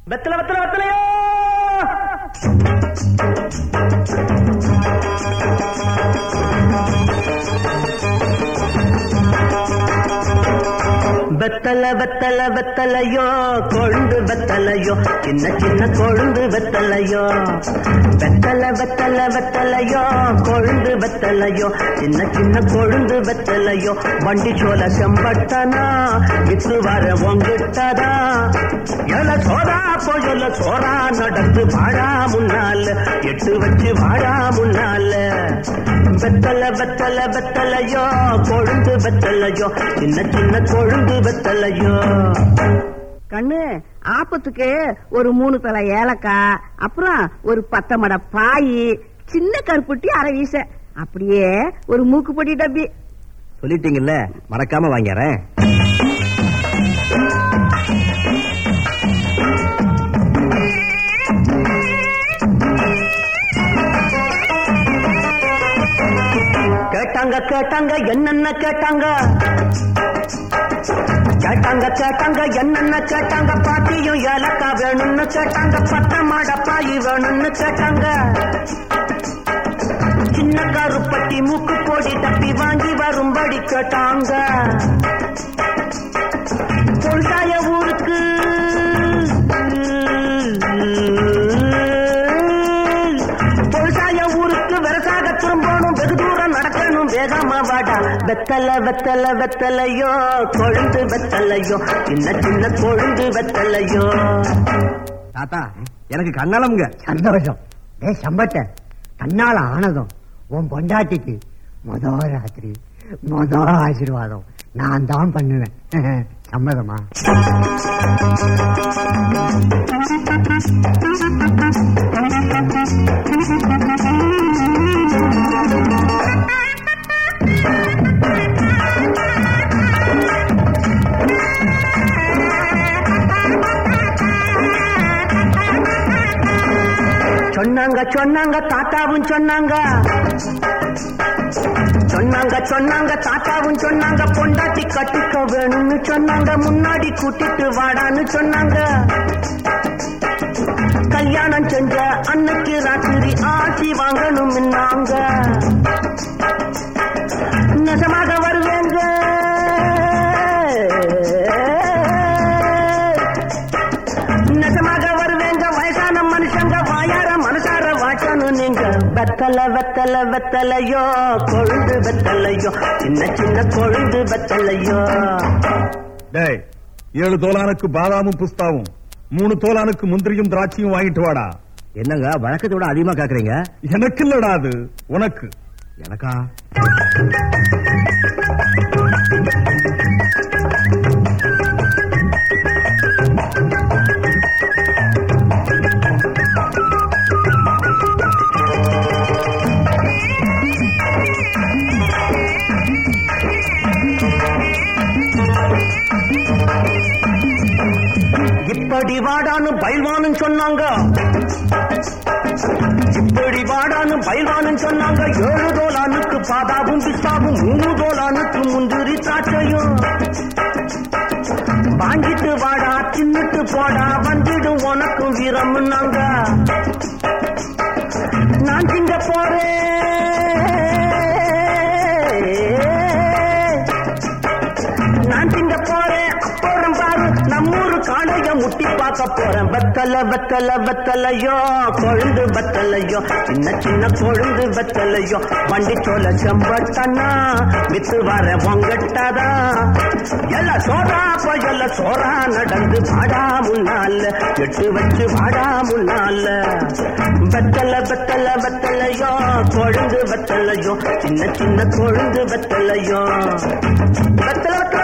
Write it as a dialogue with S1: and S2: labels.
S1: வெத்தல வெத்தல வெத்தலையோ வெத்தல வெத்தல வெத்தலையோ கொழுந்து வெத்தலையோ சின்ன சின்ன கொழுந்து வெத்தலையோ வெத்தல வெத்தல வெத்தலையோ கொழுந்து வெத்தலையோ சின்ன சின்ன கொழுந்து வெத்தலையோ வண்டி சோல செம்பட்டனா வித்து வர உங்கிட்டதா எல சோதா போயல சோறா நடந்து வாழா முன்னால எட்டு வச்சு வாழா முன்னால வெத்தல வெத்தல வெத்தலையோ கொழுந்து வெத்தலையோ சின்ன சின்ன கொழுந்து வெத்தலையோ
S2: கண்ணு ஆப்பத்துக்கு ஒரு மூணு தலை ஏலக்காய் அப்புறம் ஒரு பத்த மட பாய் சின்ன கருப்புட்டி அரை வீச அப்படியே ஒரு மூக்குப்பொடி டப்பி
S3: சொல்லிட்டீங்கல்ல மறக்காம வாங்கிறேன்
S1: கேட்டாங்க கேட்டாங்க என்னென்ன கேட்டாங்க கேட்டாங்க கேட்டாங்க என்னென்ன கேட்டாங்க பாட்டியும் ஏலக்கா வேணும்னு கேட்டாங்க பத்த மாடப்பாயி வேணும்னு கேட்டாங்க சின்ன கருப்பட்டி மூக்கு போடி தப்பி வாங்கி வரும்படி கேட்டாங்க பொருளாய ஊருக்கு பொருளாய ஊருக்கு வெரசாக திரும்பணும் வெகு தூரம் நடக்கணும் வேகமா வாடா வெத்தல வெத்தல வெத்தலையோ கொழுந்து வெத்தலையோ சின்ன சின்ன கொழுந்து வெத்தலையோ
S3: தாத்தா எனக்கு கண்ணாலமுங்க
S4: சந்தோஷம் டே சம்பட்ட தன்னால ஆனதும் உன் பொண்டாட்டிக்கு மொத ராத்திரி மொத ஆசீர்வாதம் நான் தான் பண்ணுவேன் சம்மதமா
S1: சொன்னாங்க சொன்னாங்க தாத்தாவும் சொன்னாங்க சொன்னாங்க சொன்னாங்க தாத்தாவும் சொன்னாங்க பொண்டாட்டி கட்டிக்க வேணும்னு சொன்னாங்க முன்னாடி கூட்டிட்டு வாடான்னு சொன்னாங்க கல்யாணம் செஞ்ச அன்னைக்கு ராத்திரி ஆட்சி வாங்கணும்னாங்க நிஜமாக வருவேங்க நிஜமாக வருவேங்க வயசான மனுஷங்க வாயார மனசார வாட்டணும் நீங்க வெத்தல வெத்தல வெத்தலையோ கொழுந்து வெத்தலையோ சின்ன சின்ன கொழுந்து வெத்தலையோ
S5: டேய் ஏழு தோலானுக்கு பாதாமும் புஸ்தாவும் மூணு தோலானுக்கு முந்திரியும் திராட்சையும் வாங்கிட்டு வாடா
S3: என்னங்க வழக்கத்தோட அதிகமா கேக்குறீங்க
S5: எனக்கு இல்லடா அது உனக்கு
S3: எனக்கா
S1: இப்படி வாடான்னு பயில்வான்னு சொன்னாங்க இப்படி வாடான்னு பயில்வான்னு சொன்னாங்க ஏழு தோலானுக்கு பாதாவும் பிஸ்தாவும் மூணு தோலானுக்கு முந்திரி திராட்சையும் வாங்கிட்டு வாடா தின்னுட்டு போடா வந்துடும் உனக்கு வீரம்னாங்க நான் திங்க போறேன் நான் திங்க போறேன் அப்புறம் பாரு நம்மூரு காளைய முட்டி பார்க்க போறேன் வெத்தல வெத்தல வெத்தலையோ கொழுந்து வெத்தலையோ சின்ன சின்ன கொழுந்து வெத்தலையோ வண்டி சோல செம்பட்டனா வித்து வர பொங்கட்டாதா எல்ல சோறா போயல்ல சோறா நடந்து வாடா முன்னால எட்டு வச்சு வாடா முன்னால வெத்தல வெத்தல வெத்தலையோ கொழுந்து வெத்தலையோ சின்ன சின்ன கொழுந்து வெத்தலையோ வெத்தல வெத்தல